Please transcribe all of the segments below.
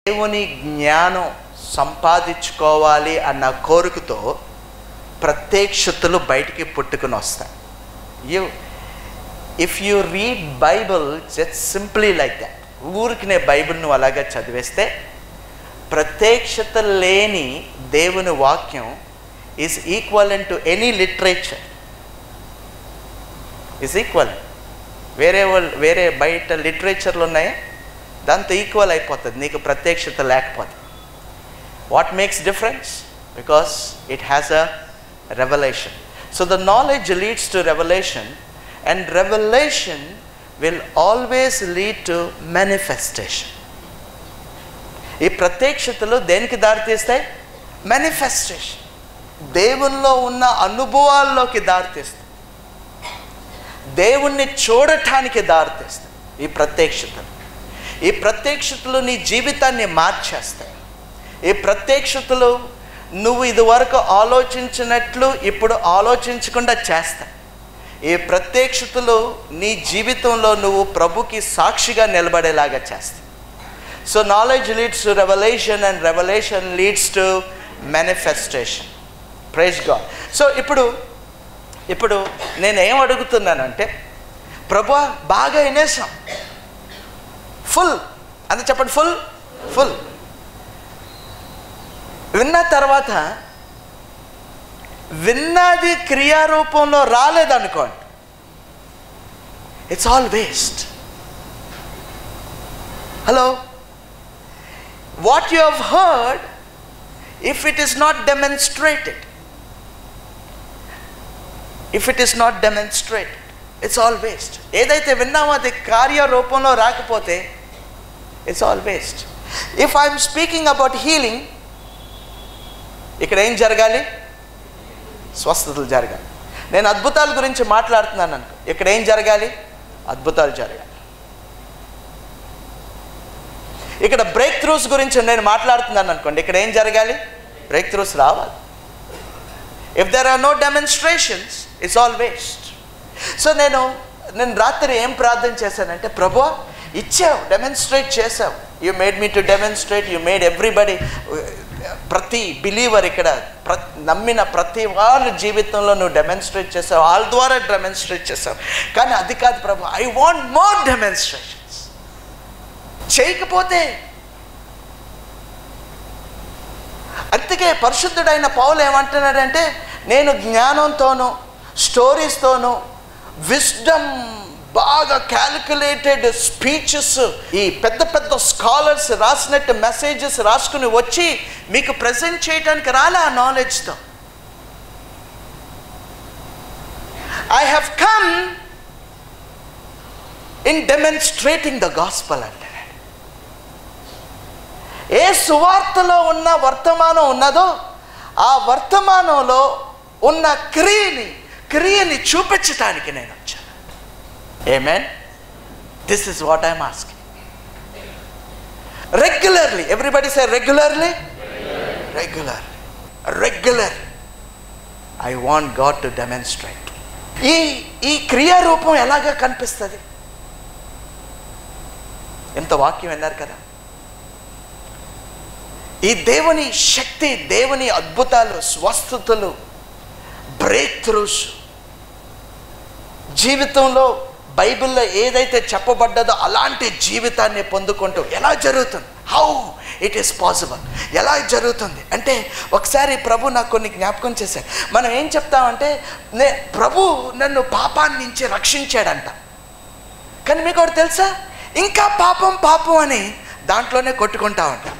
దేవుని జ్ఞానం సంపాదించుకోవాలి అన్న కోరికతో ప్రత్యక్షతలు బయటికి పుట్టుకుని వస్తాయి you if you read Bible just simply like that ఊరికి నేను బైబిల్ నువ్వు అలాగా చదివేస్తే ప్రత్యక్షత లేని దేవుని వాక్యం is equal to any literature is equal వేరే వాళ్ళు వేరే బయట లిటరేచర్లు ఉన్నాయా దాంతో ఈక్వల్ అయిపోతుంది నీకు ప్రత్యక్షత లేకపోతే what makes difference because it has a revolution so the knowledge leads to revolution and revolution will always lead to manifestation ఈ ప్రత్యక్షతలు దేనికి దారితీస్తాయి మేనిఫెస్టేషన్ దేవుల్లో ఉన్న అనుభవాల్లోకి దారితీస్తాయి దేవుణ్ణి చూడటానికి దారితీస్తాయి ఈ ప్రత్యక్షతలు ఈ ప్రత్యక్షతలు నీ జీవితాన్ని మార్చేస్తాయి ఈ ప్రత్యక్షతలు నువ్వు ఇదివరకు ఆలోచించినట్లు ఇప్పుడు ఆలోచించకుండా చేస్తాయి ఈ ప్రత్యక్షతలు నీ జీవితంలో నువ్వు ప్రభుకి సాక్షిగా నిలబడేలాగా చేస్తాయి so knowledge leads to revolution and revolution leads to manifestation praise God so ఇప్పుడు ఇప్పుడు నేను ఏం అడుగుతున్నానంటే ప్రభా బాగా వినేసాం ఫుల్ అంత చెప్పండి ఫుల్ ఫుల్ విన్న తర్వాత విన్నది క్రియారూపంలో రాలేదనుకోండి it's all waste hello what you have heard if it is not demonstrated if it is not demonstrated it's all waste ఏదైతే విన్నామో అది కార్యరూపంలో రాకపోతే it's all waste if I'm speaking about healing ఇక్కడ ఏం జరగాలి స్వస్థతలు జరగాలి నేను అద్భుతాల గురించి మాట్లాడుతున్నాను అనుకో ఇక్కడ ఏం జరగాలి అద్భుతాలు జరగాలి ఇక్కడ బ్రేక్ త్రూస్ గురించి నేను మాట్లాడుతున్నాను అనుకోండి ఇక్కడ ఏం జరగాలి బ్రేక్ త్రూస్ రావాలి if there are no demonstrations it's all waste so నేను నేను రాత్రి ఏం ప్రార్థన చేశానంటే ప్రభు ఇచ్చావు డెమాన్స్ట్రేట్ చేసావు you made me to demonstrate you made everybody ప్రతి బిలీవర్ ఇక్కడ ప్ర నమ్మిన ప్రతి వాళ్ళ జీవితంలో నువ్వు డెమాన్స్ట్రేట్ చేసావు వాళ్ళ ద్వారా డెమాన్స్ట్రేట్ చేసావు కానీ అది కాదు ప్రభు ఐ వాంట్ మోర్ డెమాన్స్ట్రేషన్స్ చేయకపోతే అందుకే పరిశుద్ధుడైన పౌలు ఏమంటున్నాడంటే నేను జ్ఞానంతోనూ స్టోరీస్తోనూ విజ్డమ్ బాగా క్యాలిక్యులేటెడ్ స్పీచెస్ ఈ పెద్ద పెద్ద స్కాలర్స్ రాసినట్టు మెసేజెస్ రాసుకుని వచ్చి మీకు ప్రజెంట్ చేయడానికి రాలే ఆ నాలెడ్జ్తో I have come in demonstrating the gospel అంటాడు ఏ సువార్తలో ఉన్న వర్తమానం ఉన్నదో ఆ వర్తమానంలో ఉన్న క్రియని క్రియని చూపించటానికి నేను వచ్చాను amen this is what I'm asking regularly everybody say regularly regular regular I want God to demonstrate ఈ ఈ క్రియారూపం ఎలాగా కనిపిస్తుంది ఎంత వాక్యం విన్నారు కదా ఈ దేవుని శక్తి దేవుని అద్భుతాలు స్వస్థతలు బ్రేక్ త్రూస్ జీవితంలో బైబిల్లో ఏదైతే చెప్పబడ్డదో అలాంటి జీవితాన్ని పొందుకుంటూ ఎలా జరుగుతుంది హౌ ఇట్ ఈస్ పాసిబుల్ ఎలా జరుగుతుంది అంటే ఒకసారి ప్రభు నాకు కొన్ని జ్ఞాపకం చేశాడు మనం ఏం చెప్తామంటే నే ప్రభు నన్ను పాపాన్ని నుంచి రక్షించాడంట కానీ మీకు ఒకటి తెలుసా ఇంకా పాపం పాపం అని దాంట్లోనే కొట్టుకుంటా ఉంటాం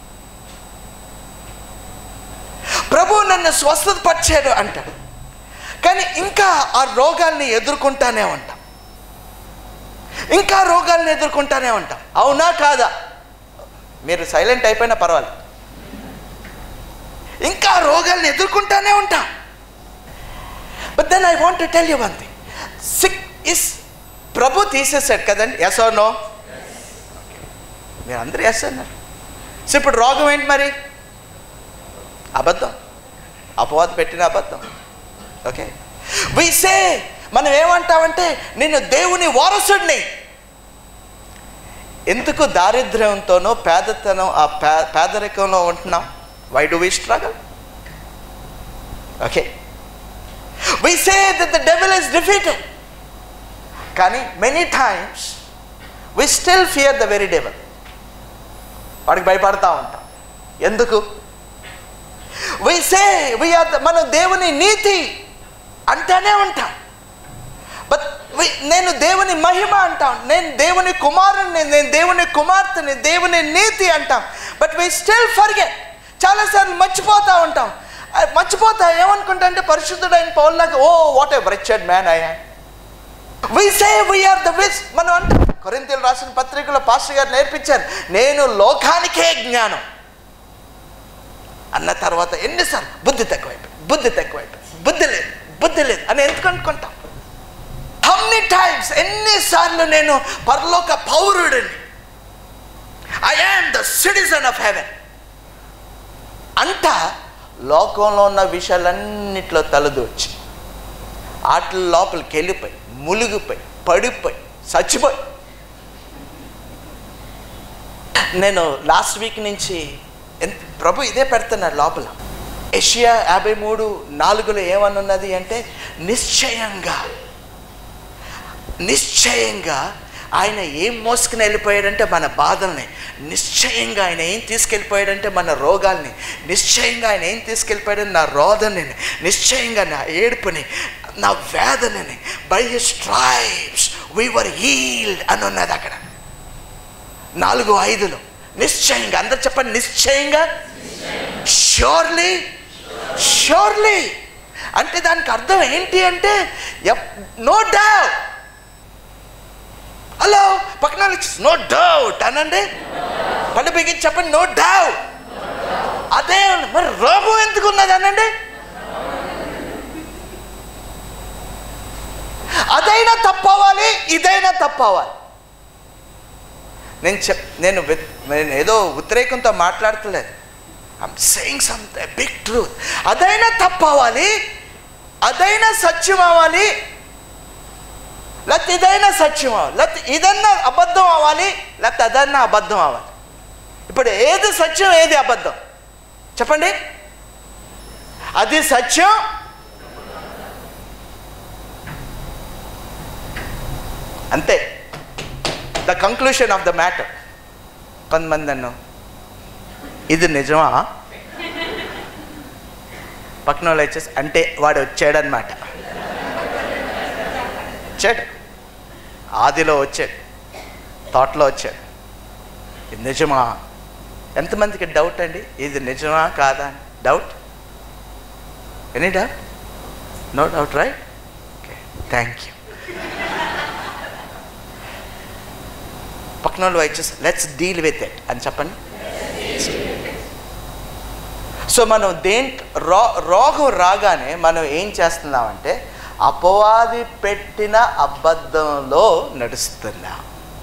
ప్రభు నన్ను స్వస్థత పరిచాడు అంటాడు కానీ ఇంకా ఆ రోగాల్ని ఎదుర్కొంటానే ఉంటాం ఇంకా రోగాల్ని ఎదుర్కొంటానే ఉంటాం అవునా కాదా మీరు సైలెంట్ అయిపోయినా పర్వాలేదు ఇంకా రోగాల్ని ఎదుర్కొంటానే ఉంటాం but then I want to tell you one thing sick is ప్రభు తీసేసాడు కదండి ఎస్ ఆర్ నో మీరు అందరూ ఎస్ అన్నారు సో ఇప్పుడు రోగం ఏంటి మరి అబద్ధం అపవాద పెట్టిన అబద్ధం ఓకే సే మనం ఏమంటామంటే నేను దేవుని వారసుడిని ఎందుకు దారిద్ర్యంతోనో పేదతనం ఆ పే పేదరికంలో ఉంటున్నాం why do we struggle okay we say that the devil is defeated కానీ many times we still fear the very devil వాడికి భయపడతా ఉంటాం ఎందుకు వి సే వీఆర్ మనం దేవుని నీతి అంటానే ఉంటాం బట్ నేను దేవుని మహిమ అంటాం నేను దేవుని కుమారుని నేను దేవుని కుమార్తెని దేవుని నీతి అంటాం బట్ వీ స్టిల్ ఫర్గెట్ చాలాసార్లు మర్చిపోతూ ఉంటాం ఆ, మర్చిపోతా ఏమనుకుంటా అంటే పరిశుద్ధుడైన పౌల్లాగా ఓ వాట్ ఏ బ్రెచెడ్ మ్యాన్ అయ్యా వి సే వీఆర్ ద విస్ మనం అంటాం కొరింతలు రాసిన పత్రికలో పాస్టర్ గారు నేర్పించారు నేను లోకానికే జ్ఞానం అన్న తర్వాత ఎన్నిసార్లు బుద్ధి తక్కువైపోయింది బుద్ధి తక్కువైపోయింది బుద్ధి లేదు బుద్ధి లేదు అని ఎందుకు అనుకుంటాం హౌ మెనీ టైమ్స్ ఎన్నిసార్లు నేను పరలోక పౌరుడిని I am the citizen of heaven అంట లోకంలో ఉన్న విషయాలన్నిట్లో తలదూర్చి వాటి లోపలికి వెళ్ళిపోయి మునిగిపోయి పడిపోయి చచ్చిపోయి నేను లాస్ట్ వీక్ నుంచి ఎంత ప్రభు ఇదే పెడుతున్నాడు లోపల ఏషియా యాభై మూడు నాలుగులో ఏమనున్నది అంటే నిశ్చయంగా నిశ్చయంగా ఆయన ఏం మోసుకుని వెళ్ళిపోయాడంటే మన బాధల్ని నిశ్చయంగా ఆయన ఏం తీసుకెళ్ళిపోయాడంటే మన రోగాల్ని నిశ్చయంగా ఆయన ఏం తీసుకెళ్ళిపోయాడని నా రోదనని నిశ్చయంగా నా ఏడుపుని నా వేదనని by his stripes were healed అని ఉన్నది అక్కడ నాలుగు ఐదులో నిశ్చయంగా అందరు చెప్పండి నిశ్చయంగా ష్యూర్లీ ష్యూర్లీ అంటే దానికి అర్థం ఏంటి అంటే నో డౌట్ హలో పక్కన నో డౌట్ అనండి పళ్ళు బిగించి చెప్పండి నో డౌట్ అదే మరి రోగం ఎందుకు ఉన్నది అనండి అదైనా తప్పవాలి ఇదైనా తప్పవాలి నేను చెప్ నేను విత్- నేను ఏదో ఉద్రేకంతో మాట్లాడతలేదు I'm saying some big truth అదైనా తప్పవాలి అదైనా సత్యం అవ్వాలి లేకపోతే ఇదైనా సత్యం అవ్వాలి లేకపోతే ఇదన్నా అబద్ధం అవ్వాలి లేకపోతే అదన్నా అబద్ధం అవ్వాలి ఇప్పుడు ఏది సత్యం ఏది అబద్ధం చెప్పండి అది సత్యం అంతే the conclusion of the matter కొంతమంది అన్ను ఇది నిజమా పక్కన వాళ్ళు వచ్చేసి అంటే వాడు వచ్చాడనమాట వచ్చాడు ఆదిలో వచ్చాడు తోటలో వచ్చాడు ఇది నిజమా ఎంతమందికి డౌట్ అండి ఇది నిజమా కాదా doubt any doubt no doubt right okay thank you పక్కన వాళ్ళు వచ్చేసి లెట్స్ డీల్ విత్ ఇట్ అని చెప్పండి సో మనం దేంట్ రో రోగం రాగానే మనం ఏం చేస్తున్నామంటే అపవాది పెట్టిన అబద్ధంలో నడుస్తున్నాం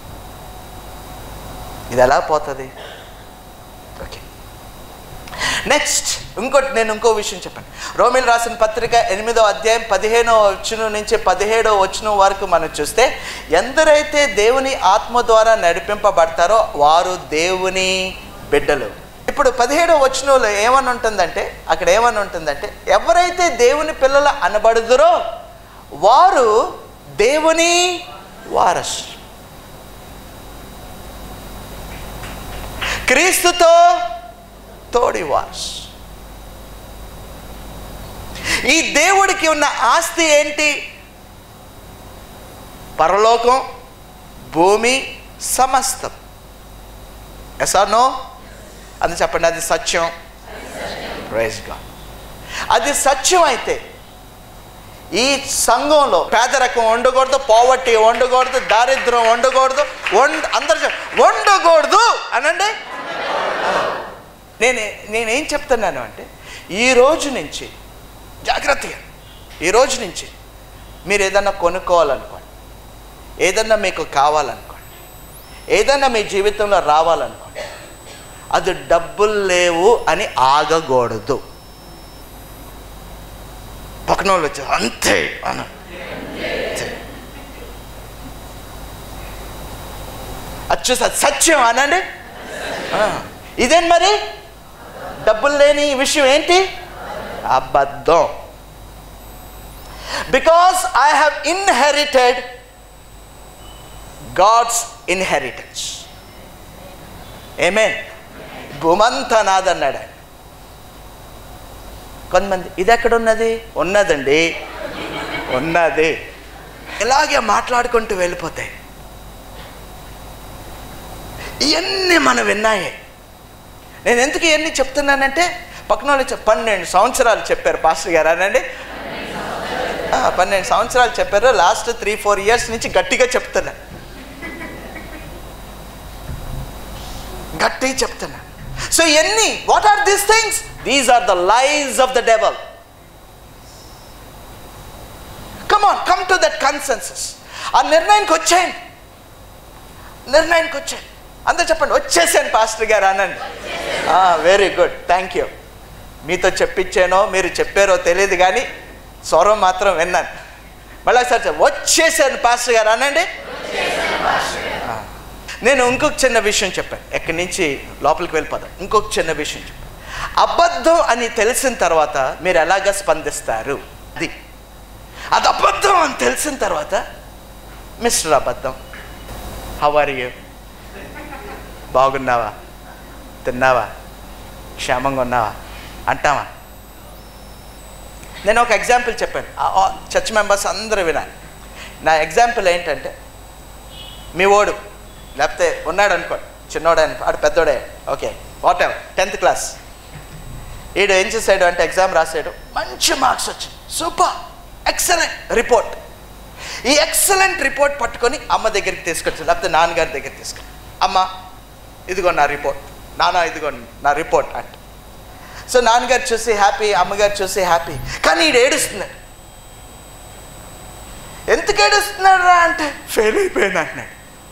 ఇది ఎలా పోతుంది ఓకే నెక్స్ట్ ఇంకోటి నేను ఇంకో విషయం చెప్పాను రోమిల్ రాసిన పత్రిక ఎనిమిదో అధ్యాయం పదిహేనో వచ్చిన నుంచి పదిహేడో వచ్చిన వరకు మనం చూస్తే ఎందరైతే దేవుని ఆత్మ ద్వారా నడిపింపబడతారో వారు దేవుని బిడ్డలు ఇప్పుడు పదిహేడో వచనంలో ఏమని ఉంటుందంటే అక్కడ ఏమని ఉంటుందంటే ఎవరైతే దేవుని పిల్లలు అనబడుదురో వారు దేవుని వారసు క్రీస్తుతో తోడి వారసు ఈ దేవుడికి ఉన్న ఆస్తి ఏంటి పరలోకం భూమి సమస్తం ఎస్ ఆర్ నో అది చెప్పండి అది సత్యం ప్రైజ్ గాడ్ అది సత్యం అయితే ఈ సంఘంలో పేదరికం ఉండకూడదు పావర్టీ ఉండకూడదు దారిద్రం ఉండకూడదు వండ అందరు చెప్- వండకూడదు అనండి నేను నేనేం చెప్తున్నాను అంటే ఈ రోజు నుంచి జాగ్రత్తగా ఈ రోజు నుంచి మీరు ఏదన్నా కొనుక్కోవాలనుకోండి ఏదన్నా మీకు కావాలనుకోండి ఏదన్నా మీ జీవితంలో రావాలనుకోండి అది డబ్బులు లేవు అని ఆగకూడదు పక్కన వాళ్ళు వచ్చారు అంతే అన అంతే. అది చూసి అది సత్యం అనండి ఆ, ఇదేం మరి డబ్బులు లేని విషయం ఏంటి అబద్ధం because I have inherited God's inheritance ఏమే భూమంతా నాదన్నాడు ఆయన కొంతమంది ఇది ఎక్కడ ఉన్నది ఉన్నదండి ఉన్నది ఇలాగే మాట్లాడుకుంటూ వెళ్ళిపోతాయి ఇవన్నీ మనం విన్నాయే నేను ఎందుకు ఇవన్నీ చెప్తున్నానంటే పక్కన వాళ్ళు చెప్ పన్నెండు సంవత్సరాలు చెప్పారు పాస్టర్ గారు అనండి ఆ, పన్నెండు సంవత్సరాలు చెప్పారు లాస్ట్ త్రీ ఫోర్ ఇయర్స్ నుంచి గట్టిగా చెప్తున్నా గట్టిగా చెప్తున్నా సో ఎన్ని what are these things these are the lies of the devil come on come to that consensus ఆ నిర్ణయానికి వచ్చేయండి నిర్ణయానికి వచ్చాను అందరూ చెప్పండి వచ్చేసాను పాస్టర్ గారు అనండి వెరీ గుడ్ థ్యాంక్ యూ మీతో చెప్పించానో మీరు చెప్పారో తెలియదు కానీ స్వరం మాత్రం విన్నాను మళ్ళీ సార్ వచ్చేసాను పాస్టర్ గారు అనండి ఆ. నేను ఇంకొక చిన్న విషయం చెప్పాను ఎక్కడి నుంచి లోపలికి వెళ్ళిపోదాం ఇంకొక చిన్న విషయం చెప్పాను అబద్ధం అని తెలిసిన తర్వాత మీరు ఎలాగ స్పందిస్తారు అది అది అబద్ధం అని తెలిసిన తర్వాత మిస్టర్ అబద్ధం హౌ ఆర్ యూ బాగున్నావా తిన్నావా క్షేమంగా ఉన్నావా అంటావా నేను ఒక ఎగ్జాంపుల్ చెప్పాను ఆ- ఆ చర్చ్ మెంబర్స్ అందరూ వినాలి నా ఎగ్జాంపుల్ ఏంటంటే మీ ఓడు లేకపోతే ఉన్నాడు అనుకోండి చిన్నోడే అనుకో ఆడు పెద్దోడే okay whatever tenth class ఈడు ఏం చేశాడు అంటే ఎగ్జామ్ రాసాడు మంచి మార్క్స్ వచ్చాయి సూపర్ ఎక్సలెంట్ రిపోర్ట్ ఈ ఎక్సలెంట్ రిపోర్ట్ పట్టుకొని అమ్మ దగ్గరికి తీసుకొచ్చి లేకపోతే నాన్నగారి దగ్గరికి తీసుకొని అమ్మ ఇదిగో నా రిపోర్ట్ నాన్న ఇదిగో నా రిపోర్ట్ అంటే సో నాన్నగారు చూసి హ్యాపీ అమ్మగారు చూసి హ్యాపీ కానీ ఈడు ఏడుస్తున్నాడు ఎందుకు ఏడుస్తున్నాడు రా అంటే ఫెయిల్ అయిపోయాను అంటున్నాడు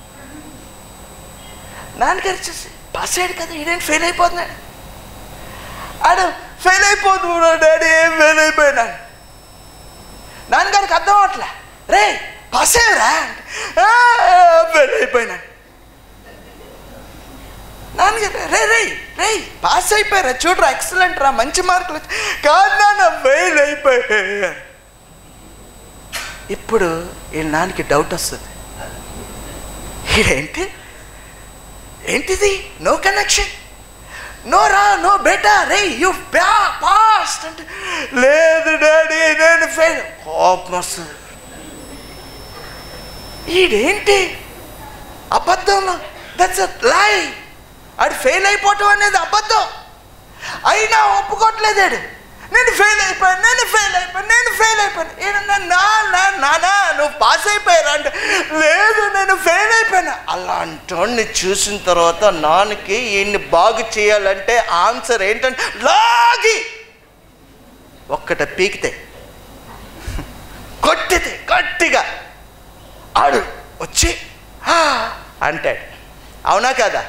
నాన్నగారు చూసి పాస్ అయ్యాడు కదా ఈడేంటి ఫెయిల్ అయిపోతున్నాడు ఆడు ఫెయిల్ అయిపోతున్నాడు డాడీ ఏం ఫెయిల్ అయిపోయినాడు నాన్నగారికి అర్థం అవట్లే రే పాస్ అయ్యారా ఫెయిల్ అయిపోయినాడు నాన్నగారు రే రే రే పాస్ అయిపోయారా చూడరా ఎక్సలెంట్ రా మంచి మార్కులు వచ్చి కాదు నాన్న ఫెయిల్ అయిపోయా ఇప్పుడు ఈ నాన్నకి డౌట్ వస్తుంది ఇదేంటి ఏంటిది నో కనెక్షన్ నో రా నో బేటా రే యు పాస్ట్ అంటే లేదు డాడీ నేను ఫెయిల్ కోపం వస్తుంది ఈడేంటి అబద్ధంలో దట్స్ లై ఆడు ఫెయిల్ అయిపోవటం అనేది అబద్ధం అయినా ఒప్పుకోవట్లేదాడు నేను ఫెయిల్ అయిపోయాను నేను ఫెయిల్ అయిపోయాను నేను ఫెయిల్ అయిపోయాను ఏడన్నా నా నా నానా నువ్వు పాస్ అయిపోయారా అంటే లేదు నేను ఫెయిల్ అయిపోయాను అలాంటి చూసిన తర్వాత నాన్నకి ఈయన్ని బాగు చేయాలంటే ఆన్సర్ ఏంటంటే లాగి ఒక్కట పీకితే కొట్టితే గట్టిగా ఆడు వచ్చి "ఆ" అంటాడు అవునా కదా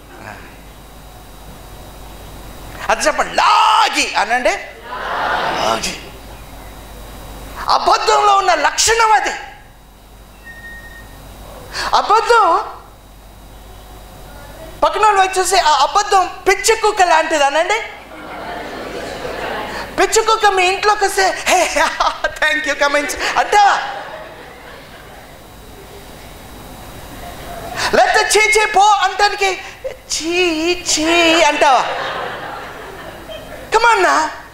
అది చెప్పండి లాగి అనండి లాగి అబద్ధంలో ఉన్న లక్షణం అది అబద్ధం పక్కన వాళ్ళు వచ్చేసి ఆ అబద్ధం పిచ్చి కుక్క లాంటిది అనండి పిచ్చి కుక్క మీ ఇంట్లోకి వస్తే హే థ్యాంక్ యూ కమెంట్స్ అంటావా లేకపోతే చీ చీ పో అంటానికి చీ చీ అంటావా కమన్నా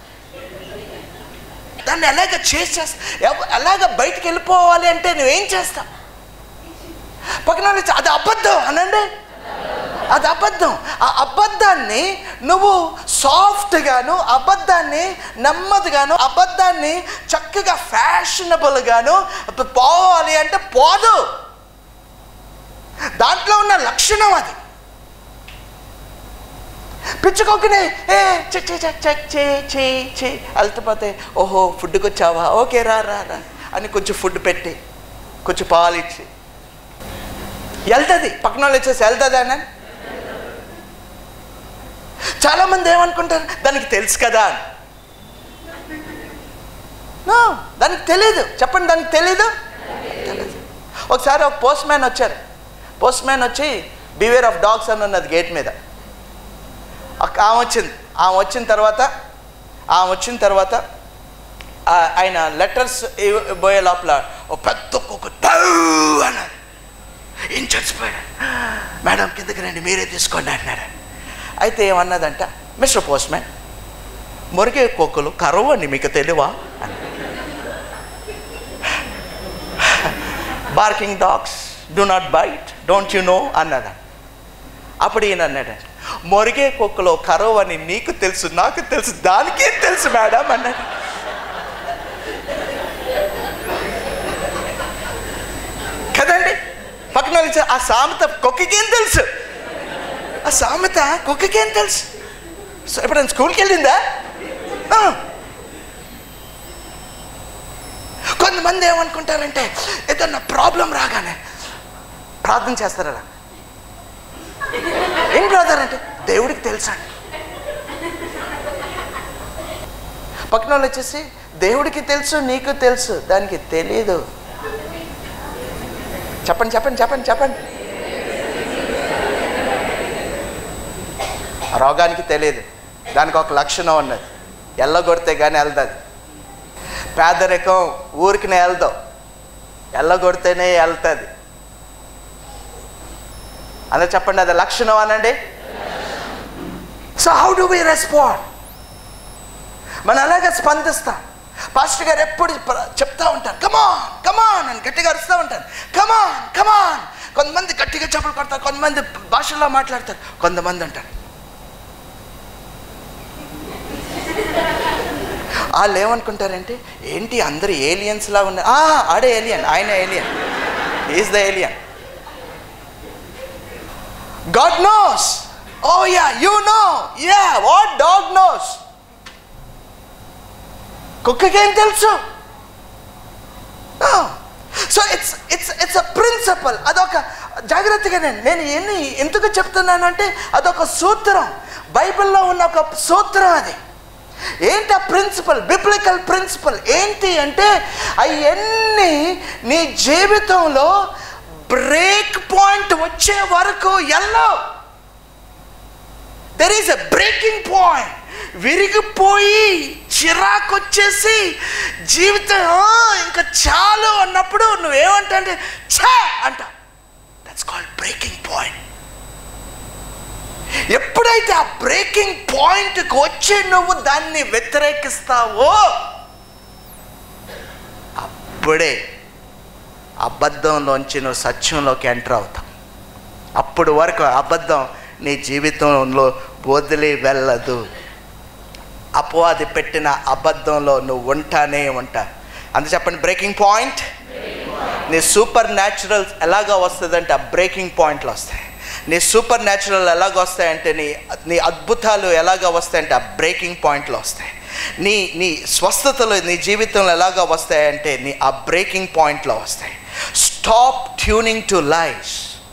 దాన్ని ఎలాగ చేసేస్తా ఎలాగ బయటికి వెళ్ళిపోవాలి అంటే నువ్వేం చేస్తావు పక్కన వాళ్ళు చ- అది అబద్ధం అనండి అది అబద్ధం ఆ అబద్ధాన్ని నువ్వు సాఫ్ట్గాను అబద్ధాన్ని నెమ్మదిగాను అబద్ధాన్ని చక్కగా ఫ్యాషనబుల్గాను పోవాలి అంటే పోదు దాంట్లో ఉన్న లక్షణం అది పిచ్చుకోకనే ఏ చెక్ చెక్ చెక్ చెక్ చే చే చే వెళ్తే ఓహో ఫుడ్కి వచ్చావా ఓకే రా రా రా అని కొంచెం ఫుడ్ పెట్టి కొంచెం పాలు ఇచ్చి వెళ్తుంది పక్కన వాళ్ళు వచ్చేసి వెళ్తుంది అని చాలామంది ఏమనుకుంటారు దానికి తెలుసు కదా అని No, దానికి తెలీదు చెప్పండి దానికి తెలీదు తెలీదు ఒకసారి ఒక పోస్ట్ మ్యాన్ వచ్చారు పోస్ట్ మ్యాన్ వచ్చి బివేర్ ఆఫ్ డాగ్స్ అని ఉన్నది గేట్ మీద అక్క- ఆమె వచ్చింది ఆమె వచ్చిన తర్వాత ఆమె వచ్చిన తర్వాత ఆ- ఆయన లెటర్స్ పోయే లోపల ఓ పెద్ద కుక్క టౌ అన్నది ఏం చచ్చిపోయాడు మేడం కిందకి రండి మీరే తీసుకోండి అన్నాడు అయితే ఏమన్నదంట మిస్టర్ పోస్ట్ మ్యాన్ మురిగే కుక్కలు కరవు అండి మీకు తెలియవా అని barking dogs do not bite don't you know అన్నదా అప్పుడు ఈయన అన్నాడు మొరిగే కుక్కలో కరవు అని నీకు తెలుసు నాకు తెలుసు దానికేం తెలుసు మేడం అన్నాడు కదండి పక్కన వాళ్ళు ఇచ్చారు, ఆ సామెత కుక్కకేం తెలుసు ఆ సామెత కుక్కకేం తెలుసు సో ఎప్పుడైనా స్కూల్కి వెళ్ళిందా ఆ. కొంతమంది ఏమనుకుంటారంటే ఏదన్నా ప్రాబ్లం రాగానే ప్రార్థన చేస్తారా ఏం బ్రదర్ అంటే దేవుడికి తెలుసా పక్కన వాళ్ళు వచ్చేసి దేవుడికి తెలుసు నీకు తెలుసు దానికి తెలీదు చెప్పండి చెప్పండి చెప్పండి చెప్పండి ఆ రోగానికి తెలియదు దానికి ఒక లక్షణం ఉన్నది ఎల్లగొడితే కానీ వెళ్తుంది పేదరికం ఊరికినే వెళ్దాం ఎల్లగొడితేనే వెళ్తుంది అదే చెప్పండి అది లక్షణం అనండి so how do we respond మనం అలాగే స్పందిస్తాం పాస్టర్ గారు ఎప్పుడు ప్ర- చెప్తా ఉంటారు కమాన్ కమాన్ అని గట్టిగా అరుస్తూ ఉంటారు కమాన్ కమాన్ కొంతమంది గట్టిగా చెప్పులు కొడతారు కొంతమంది భాషల్లో మాట్లాడతారు కొంతమంది అంటారు వాళ్ళు ఏమనుకుంటారంటే ఏంటి అందరు ఏలియన్స్ లా ఉన్నారు ఆ, ఆడే ఏలియన్ ఆయన alien is the alien God knows oh yeah you know yeah what dog knows కుక్కకేం తెలుసు so it's it's it's a principle అదొక జాగ్రత్తగా నేను నేను ఎన్ని ఎందుకు చెప్తున్నాను అంటే అదొక సూత్రం బైబిల్లో ఉన్న ఒక సూత్రం అది ఏంటి ఆ ప్రిన్సిపల్ బిబ్లికల్ ప్రిన్సిపల్ ఏంటి అంటే అవన్నీ నీ జీవితంలో బ్రేక్ పాయింట్ వచ్చే వరకు ఎల్లో there is a breaking point విరిగిపోయి చిరాకు వచ్చేసి జీవితం "ఆ, ఇంకా చాలు అన్నప్పుడు నువ్వేమంటా అంటే ఛా అంట దట్స్ కాల్డ్ బ్రేకింగ్ పాయింట్ ఎప్పుడైతే ఆ బ్రేకింగ్ పాయింట్కి వచ్చి నువ్వు దాన్ని వ్యతిరేకిస్తావో అప్పుడే అబద్ధంలోంచి నువ్వు సత్యంలోకి ఎంటర్ అవుతావు అప్పుడు వరకు అబద్ధం నీ జీవితంలో వదిలి వెళ్ళదు అపవాది పెట్టిన అబద్ధంలో నువ్వు ఉంటానే ఉంటా అందు చెప్పండి బ్రేకింగ్ పాయింట్ నీ సూపర్ న్యాచురల్ ఎలాగ వస్తుందంటే ఆ బ్రేకింగ్ పాయింట్లు వస్తాయి నీ సూపర్ న్యాచురల్ ఎలాగ వస్తాయంటే నీ నీ అద్భుతాలు ఎలాగ వస్తాయంటే ఆ బ్రేకింగ్ పాయింట్లు వస్తాయి నీ నీ స్వస్థతలు నీ జీవితంలో ఎలాగ వస్తాయంటే నీ ఆ బ్రేకింగ్ పాయింట్లో వస్తాయి stop tuning to life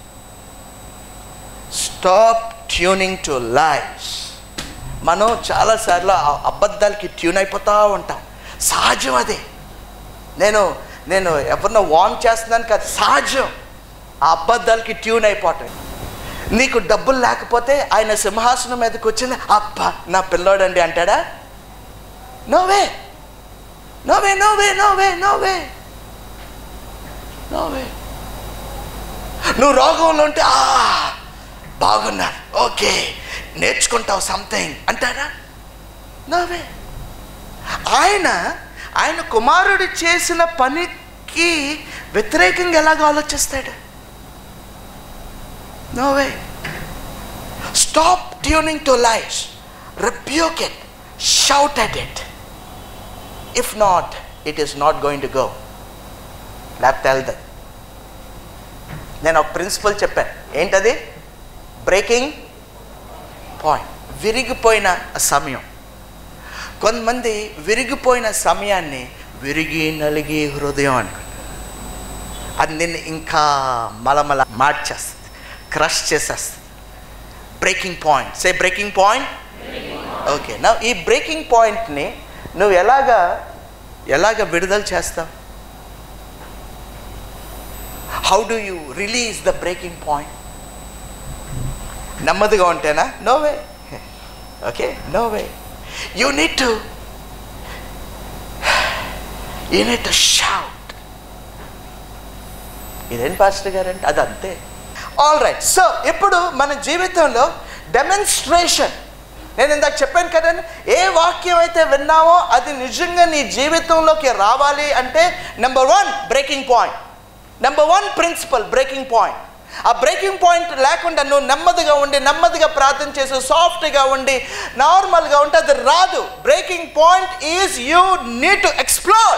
stop tuning to life మనం చాలాసార్లు ఆ అబద్ధాలకి ట్యూన్ అయిపోతూ ఉంటాం సహజం అది నేను నేను ఎవరినో వార్న్ చేస్తున్నాను కాదు సహజం ఆ అబద్ధాలకి ట్యూన్ అయిపోవటం నీకు డబ్బులు లేకపోతే ఆయన సింహాసనం మీదకి వచ్చింది అబ్బా నా పిల్లోడండి అంటాడా నోవే నోవే నోవే నోవే నోవే నోవే నువ్వు రోగంలో ఉంటే ఆ బాగున్నారు ఓకే నేర్చుకుంటావు సంథింగ్ అంటారా నోవే ఆయన ఆయన కుమారుడు చేసిన పనికి వ్యతిరేకంగా ఎలాగ ఆలోచిస్తాడు no way stop tuning to life rebuke it shout at it if not it is not going to go లేకపోతే వెళ్తుంది నేను ఒక ప్రిన్సిపల్ చెప్పాను ఏంటది బ్రేకింగ్ పాయింట్ విరిగిపోయిన సమయం కొంతమంది విరిగిపోయిన సమయాన్ని విరిగి నలిగి హృదయం అనుకుంటారు అది నిన్ను ఇంకా మలమల మార్చేస్తుంది క్రష్ చేసేస్తుంది breaking point say breaking point okay నా ఈ బ్రేకింగ్ పాయింట్ని నువ్వు ఎలాగా ఎలాగ విడుదల చేస్తావు how do you release the breaking point నెమ్మదిగా ఉంటేనా no way okay no way you need to you need to shout ఇదేం పాస్టర్ గారు అంటే అది అంతే ఆల్ రైట్ సో ఇప్పుడు మన జీవితంలో డెమాన్స్ట్రేషన్ నేను ఇందాక చెప్పాను కదండి ఏ వాక్యం అయితే విన్నావో అది నిజంగా నీ జీవితంలోకి రావాలి అంటే number one breaking point number one principle breaking point ఆ బ్రేకింగ్ పాయింట్ లేకుండా నువ్వు నెమ్మదిగా ఉండి నెమ్మదిగా ప్రార్థన చేసి సాఫ్ట్గా ఉండి నార్మల్గా ఉంటే అది రాదు breaking point is you need to explore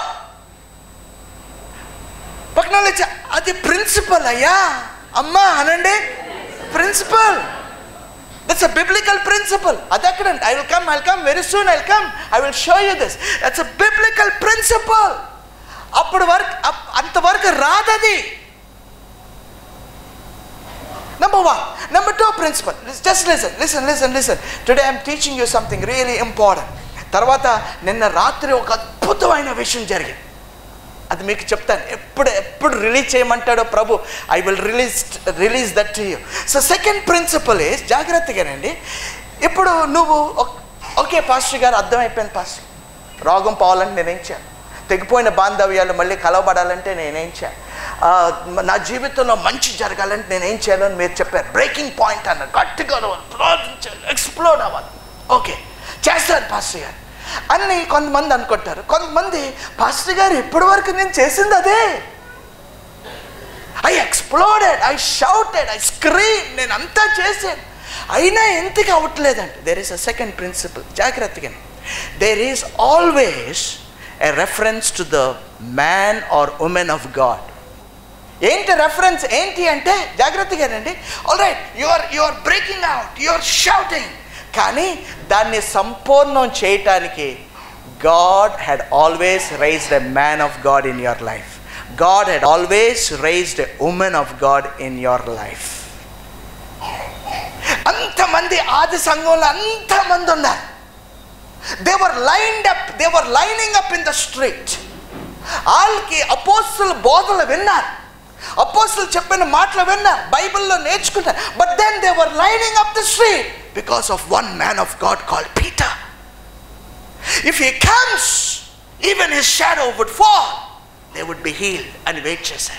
పక్కన వాళ్ళు చె- అది ప్రిన్సిపల్ అయ్యా అమ్మా అనండి principle that's a biblical principle అది ఎక్కడ I will come I come very soon I come I will show you this that's a biblical principle అప్పుడు వరకు అప్- అంతవరకు రాదది Number one. Number two principle. Just listen, listen, listen, listen. Today I'm teaching you something really important. తర్వాత నిన్న రాత్రి ఒక అద్భుతమైన విషయం జరిగింది అది మీకు చెప్తాను ఎప్పుడు ఎప్పుడు రిలీజ్ చేయమంటాడో ప్రభు I will release release that to you so second principle is జాగ్రత్తగానండి ఇప్పుడు నువ్వు ఒక్- ఓకే పాస్టర్ గారు అర్థమైపోయింది పాస్టర్ రోగం పోవాలంటే నేనేం చేయాలి తెగిపోయిన బాంధవ్యాలు మళ్ళీ కలవబడాలంటే నేనేం చేయాలి ఆ, నా జీవితంలో మంచి జరగాలంటే నేనేం చేయాలని మీరు చెప్పారు బ్రేకింగ్ పాయింట్ అన్నారు గట్టిగా అవ్వాలి ప్రార్థించాలి ఎక్స్ప్లోర్ అవ్వాలి ఓకే చేస్తాను పాస్టర్ గారు అని కొంతమంది అనుకుంటారు కొంతమంది పాస్టర్ గారు ఇప్పటి వరకు నేను చేసింది అదే I exploded I shouted I screamed నేను అంతా చేశాను అయినా ఎందుకు అవ్వట్లేదంటే there is a second principle జాగ్రత్తగా there is always a reference to the man or woman of God ఏంటి రెఫరెన్స్ ఏంటి అంటే జాగ్రత్తగానండి all right your your breaking out your shouting కానీ దాన్ని సంపూర్ణం చేయటానికి God had always raised a man of God in your life God had always raised a woman of God in your life అంతమంది ఆది సంఘంలో అంతమంది ఉన్నారు they were lined up they were lining up in the street వాళ్ళకి అపోస్తుల బోధలు విన్నారు అపోస్తులు చెప్పిన మాటలు విన్నారు బైబిల్లో నేర్చుకున్నారు but then they were lining up the street because of one man of God called Peter if he comes even his shadow would fall they would be healed అని వెయిట్ చేశారు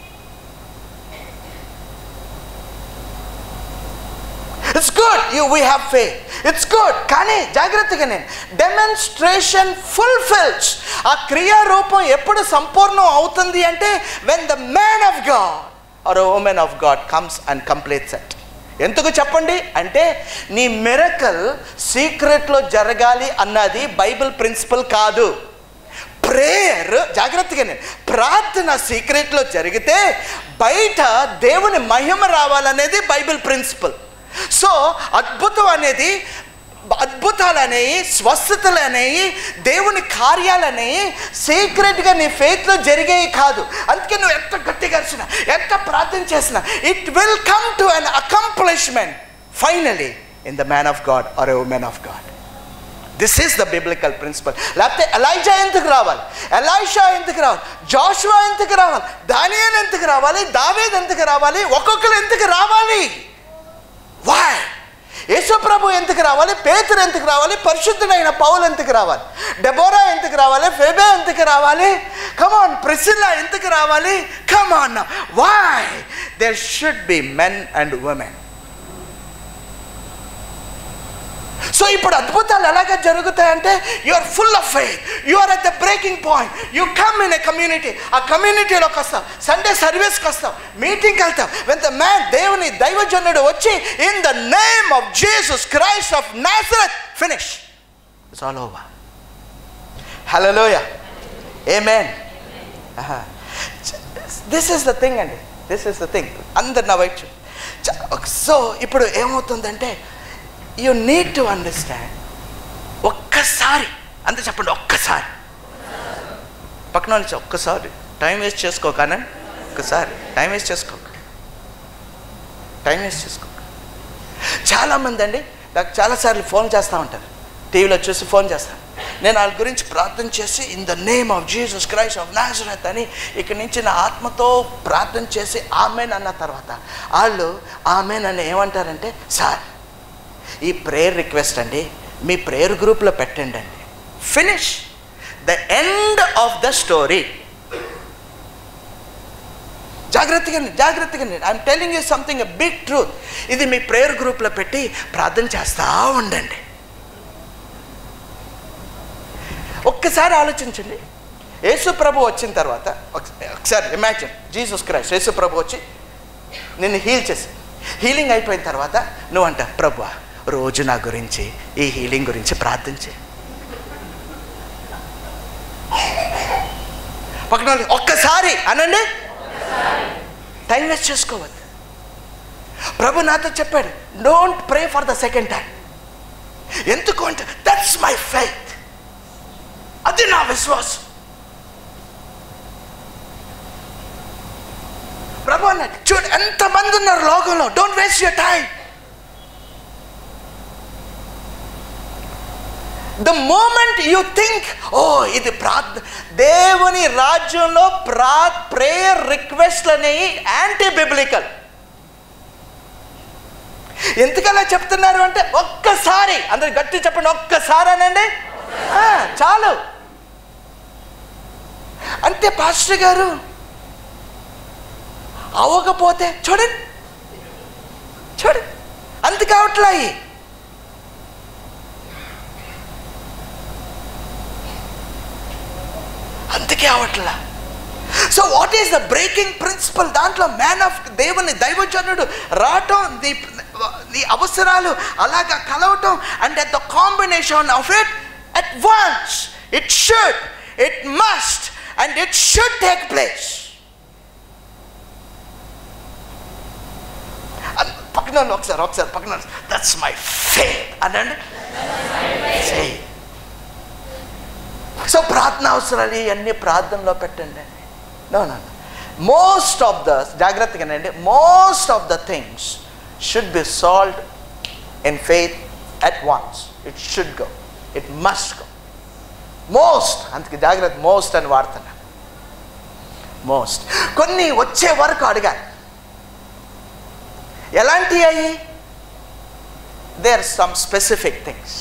it's good you we have ఫే it's good కానీ జాగ్రత్తగా నేను demonstration fulfils ఆ క్రియారూపం ఎప్పుడు సంపూర్ణం అవుతుంది అంటే when the man of God or woman of God comes and completes it ఎందుకు చెప్పండి అంటే నీ మిరకల్ సీక్రెట్లో జరగాలి అన్నది బైబిల్ ప్రిన్సిపల్ కాదు ప్రేయర్ జాగ్రత్తగా నేను ప్రార్థన సీక్రెట్లో జరిగితే బయట దేవుని మహిమ రావాలనేది బైబిల్ ప్రిన్సిపల్ సో అద్భుతం అనేది అద్భుతాలు అనేవి స్వస్థతలు అనేవి దేవుని కార్యాలు అనేవి సీక్రెట్గా నీ ఫెయిత్లో జరిగేవి కాదు అందుకే నువ్వు ఎంత గట్టిగా అరిచినా ఎంత ప్రార్థన చేసినా it will come to an accomplishment finally in the man of God or a woman of God this is the biblical principle లేకపోతే ఎలైజా ఎందుకు రావాలి ఎలైషా ఎందుకు రావాలి జాషువా ఎందుకు రావాలి దానియల్ ఎందుకు రావాలి దావేద్ ఎందుకు రావాలి ఒక్కొక్కరు ఎందుకు రావాలి వాయ్ యేసుప్రభు ఎందుకు రావాలి పేతురు ఎందుకు రావాలి పరిశుద్ధుడైన పౌలు ఎందుకు రావాలి డెబోరా ఎందుకు రావాలి ఫెబే ఎందుకు రావాలి కమాన్ ప్రిసిల్లా ఎందుకు రావాలి come on why there should be men and women so ఇప్పుడు అద్భుతాలు ఎలాగ జరుగుతాయంటే you are full of faith you are at the breaking point you come in a community ఆ కమ్యూనిటీలోకి వస్తావు సండే సర్వీస్కి వస్తావు మీటింగ్కి వెళ్తావు వెన్ ద మ్యాన్ దేవుని దైవజనుడు వచ్చి in the name of Jesus Christ of Nazareth finish it's all over హలోయ hey man this is the thing అండి దిస్ ఇస్ ద థింగ్ అందరు నా వైపు సో ఇప్పుడు ఏమవుతుందంటే యు నీడ్ టు అండర్స్టాండ్ ఒక్కసారి అంత చెప్పండి ఒక్కసారి పక్కన నుంచి ఒక్కసారి టైం వేస్ట్ చేసుకోకనే ఒక్కసారి టైం వేస్ట్ చేసుకోక టైం వేస్ట్ చేసుకోక చాలామంది అండి నాకు చాలాసార్లు ఫోన్ చేస్తూ ఉంటారు టీవీలో చూసి ఫోన్ చేస్తాను నేను వాళ్ళ గురించి ప్రార్థన చేసి in the name of Jesus Christ of Nazareth అని ఇక్కడి నుంచి నా ఆత్మతో ప్రార్థన చేసి ఆమెన్ అన్న తర్వాత వాళ్ళు ఆమెన్ అని ఏమంటారంటే సార్ ఈ ప్రేయర్ రిక్వెస్ట్ అండి మీ ప్రేయర్ గ్రూప్లో పెట్టండి అండి finish the end of the story జాగ్రత్తగా జాగ్రత్తగా I'm telling you something a big truth ఇది మీ ప్రేయర్ గ్రూప్లో పెట్టి ప్రార్థన చేస్తూ ఉండండి ఒక్కసారి ఆలోచించండి యేసు ప్రభు వచ్చిన తర్వాత ఒక- ఒకసారి ఇమాజిన్ జీసస్ క్రైస్ట్ యేసు ప్రభు వచ్చి నిన్ను హీల్ చేసి హీలింగ్ అయిపోయిన తర్వాత నువ్వు అంట ప్రభు రోజు నా గురించి ఈ హీలింగ్ గురించి ప్రార్థించే పక్కన వాళ్ళు, ఒక్కసారి అనండి టైం వేస్ట్ చేసుకోవద్దు ప్రభు నాతో చెప్పాడు don't pray for the second time ఎందుకు అంటే దట్స్ మై ఫెయిత్ అది నా విశ్వాసం ప్రభు అన్నాడు చూడు ఎంతమంది ఉన్నారు లోకంలో don't waste your time the moment you think oh ఇది ప్రార్థ దేవుని రాజ్యంలో ప్రా ప్రేయర్ రిక్వెస్ట్లు అనేవి యాంటీ బిబ్లికల్ ఎందుకలా చెప్తున్నారు అంటే ఒక్కసారి అందరు గట్టి చెప్పండి ఒక్కసారి అనండి ఆ, చాలు అంటే పాస్టర్ గారు అవ్వకపోతే చూడండి చూడండి అంత కావట్లా అయి. అందుకే అవట్లా so what is the breaking principle దాంట్లో మ్యాన్ ఆఫ్ దేవుని దైవజనుడు రావటం ది ది అవసరాలు అలాగా కలవటం and at the combination of it at once it should it must and it should take place పక్కన వాళ్ళు ఒకసారి ఒకసారి పక్కన దట్స్ మై ఫేత్ అనండి ఫేత్ సో ప్రార్థన అవసరాలు ఇవన్నీ ప్రార్థనలో పెట్టండి అండి no no most of the జాగ్రత్తగానండి most of the things should be solved in faith at once it should go it must go most అందుకే జాగ్రత్త మోస్ట్ అని వాడుతున్నా మోస్ట్ కొన్ని వచ్చే వరకు అడిగాను ఎలాంటి అయ్యి they are some specific things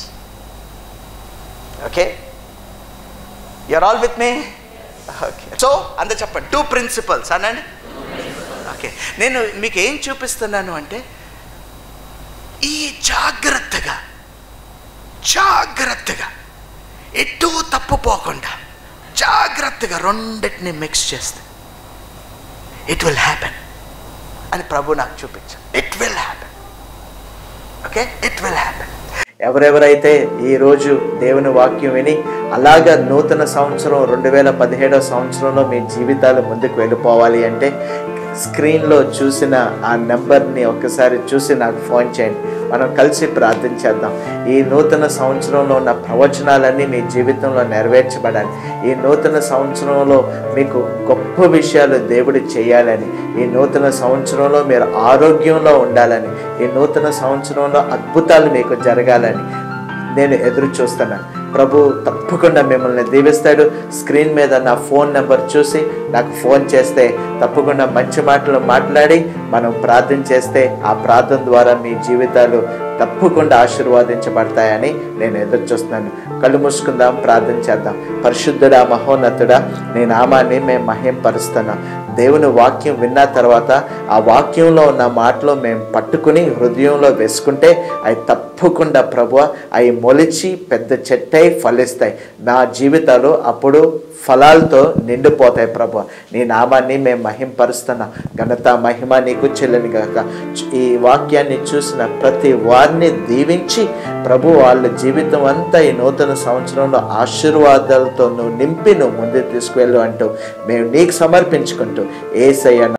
okay you're all with me okay so అంత చెప్పండి టూ ప్రిన్సిపల్స్ అనండి ఓకే నేను మీకు ఏం చూపిస్తున్నాను అంటే ఈ జాగ్రత్తగా జాగ్రత్తగా ఎటు తప్పుపోకుండా జాగ్రత్తగా రెండింటిని మిక్స్ చేస్తే ఇట్ విల్ హ్యాపెన్ అని ప్రభు నాకు చూపించాడు it will happen okay it will happen ఎవరెవరైతే ఈరోజు దేవుని వాక్యం విని అలాగ నూతన సంవత్సరం రెండు వేల పదిహేడవ సంవత్సరంలో మీ జీవితాలు ముందుకు వెళ్ళిపోవాలి అంటే స్క్రీన్లో చూసిన ఆ నెంబర్ని ఒక్కసారి చూసి నాకు ఫోన్ చేయండి మనం కలిసి ప్రార్థన చేద్దాం ఈ నూతన సంవత్సరంలో ఉన్న ప్రవచనాలన్నీ మీ జీవితంలో నెరవేర్చబడాలి ఈ నూతన సంవత్సరంలో మీకు గొప్ప విషయాలు దేవుడు చేయాలని ఈ నూతన సంవత్సరంలో మీరు ఆరోగ్యంలో ఉండాలని ఈ నూతన సంవత్సరంలో అద్భుతాలు మీకు జరగాలని నేను ఎదురు చూస్తున్నాను ప్రభు తప్పకుండా మిమ్మల్ని దీవిస్తాడు స్క్రీన్ మీద నా ఫోన్ నెంబర్ చూసి నాకు ఫోన్ చేస్తే తప్పకుండా మంచి మాటలు మాట్లాడి మనం ప్రార్థన చేస్తే ఆ ప్రార్థన ద్వారా మీ జీవితాలు తప్పకుండా ఆశీర్వాదించబడతాయని నేను ఎదురు చూస్తున్నాను కళ్ళు మూసుకుందాం ప్రార్థన చేద్దాం పరిశుద్ధుడా మహోన్నతుడా నీ నామాన్ని మేము మహింపరుస్తున్నాం దేవుని వాక్యం విన్న తర్వాత ఆ వాక్యంలో ఉన్న మాటలు మేము పట్టుకుని హృదయంలో వేసుకుంటే అవి తప్పకుండా ప్రభు అవి మొలిచి పెద్ద చెట్టై ఫలిస్తాయి నా జీవితాలు అప్పుడు ఫలాలతో నిండిపోతాయి ప్రభు నీ నామాన్ని మేము మహింపరుస్తున్నాం ఘనత మహిమ నీకు చెల్లని గాక ఈ వాక్యాన్ని చూసిన ప్రతి వారిని దీవించి ప్రభు వాళ్ళ జీవితం అంతా ఈ నూతన సంవత్సరంలో ఆశీర్వాదాలతో నువ్వు నింపి నువ్వు ముందుకు తీసుకువెళ్ళు అంటూ మేము నీకు సమర్పించుకుంటూ ఏసయ్య